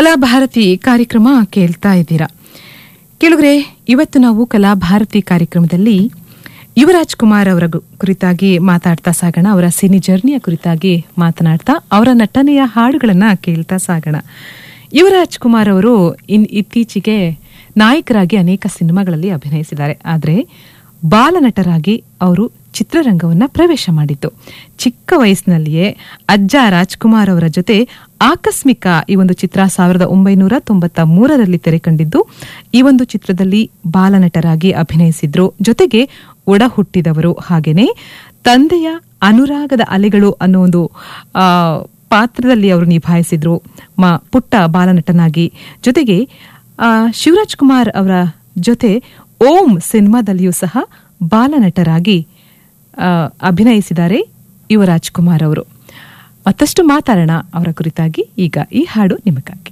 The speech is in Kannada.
ಕಲಾಭಾರತಿ ಕಾರ್ಯಕ್ರಮ ಕೇಳ್ತಾ ಇದ್ದೀರಾ ಕೇಳುಗ್ರೆ ಇವತ್ತು ನಾವು ಕಲಾಭಾರತಿ ಕಾರ್ಯಕ್ರಮದಲ್ಲಿ ಯುವರಾಜ್ ಕುಮಾರ್ ಅವರ ಗು- ಕುರಿತಾಗಿ ಮಾತಾಡ್ತಾ ಸಾಗೋಣ ಅವರ ಸಿನಿ ಜರ್ನಿಯ ಕುರಿತಾಗಿ ಮಾತನಾಡ್ತಾ ಅವರ ನಟನೆಯ ಹಾಡುಗಳನ್ನ ಕೇಳ್ತಾ ಸಾಗೋಣ ಯುವರಾಜ್ ಕುಮಾರ್ ಅವರು ಇನ್ ಇತ್ತೀಚೆಗೆ ನಾಯಕರಾಗಿ ಅನೇಕ ಸಿನಿಮಾಗಳಲ್ಲಿ ಅಭಿನಯಿಸಿದ್ದಾರೆ ಆದರೆ ಬಾಲನಟರಾಗಿ ಅವರು ಚಿತ್ರರಂಗವನ್ನ ಪ್ರವೇಶ ಮಾಡಿದ್ದು ಚಿಕ್ಕ ವಯಸ್ಸಿನಲ್ಲಿಯೇ ಅಜ್ಜ ರಾಜ್ಕುಮಾರ್ ಅವರ ಜೊತೆ ಆಕಸ್ಮಿಕ ಈ ಒಂದು ಚಿತ್ರ ಸಾವಿರದ ಒಂಬೈನೂರ ತೊಂಬತ್ತ ಮೂರರಲ್ಲಿ ತೆರೆ ಕಂಡಿದ್ದು ಈ ಒಂದು ಚಿತ್ರದಲ್ಲಿ ಬಾಲನಟರಾಗಿ ಅಭಿನಯಿಸಿದ್ರು ಜೊತೆಗೆ ಒಡ ಹುಟ್ಟಿದವರು ಹಾಗೇನೆ ತಂದೆಯ ಅನುರಾಗದ ಅಲೆಗಳು ಅನ್ನೋ ಒಂದು ಆ, ಪಾತ್ರದಲ್ಲಿ ಅವರು ನಿಭಾಯಿಸಿದ್ರು ಮ ಪುಟ್ಟ ಬಾಲನಟನಾಗಿ ಜೊತೆಗೆ ಆ, ಶಿವರಾಜ್ ಕುಮಾರ್ ಅವರ ಜೊತೆ ಓಂ ಸಿನಿಮಾದಲ್ಲಿಯೂ ಸಹ ಬಾಲನಟರಾಗಿ ಆ, ಅಭಿನಯಿಸಿದ್ದಾರೆ ಯುವರಾಜ್ ಕುಮಾರ್ ಅವರು ಮತ್ತಷ್ಟು ಮಾತಾಡೋಣ ಅವರ ಕುರಿತಾಗಿ ಈಗ ಈ ಹಾಡು ನಿಮಗಾಗಿ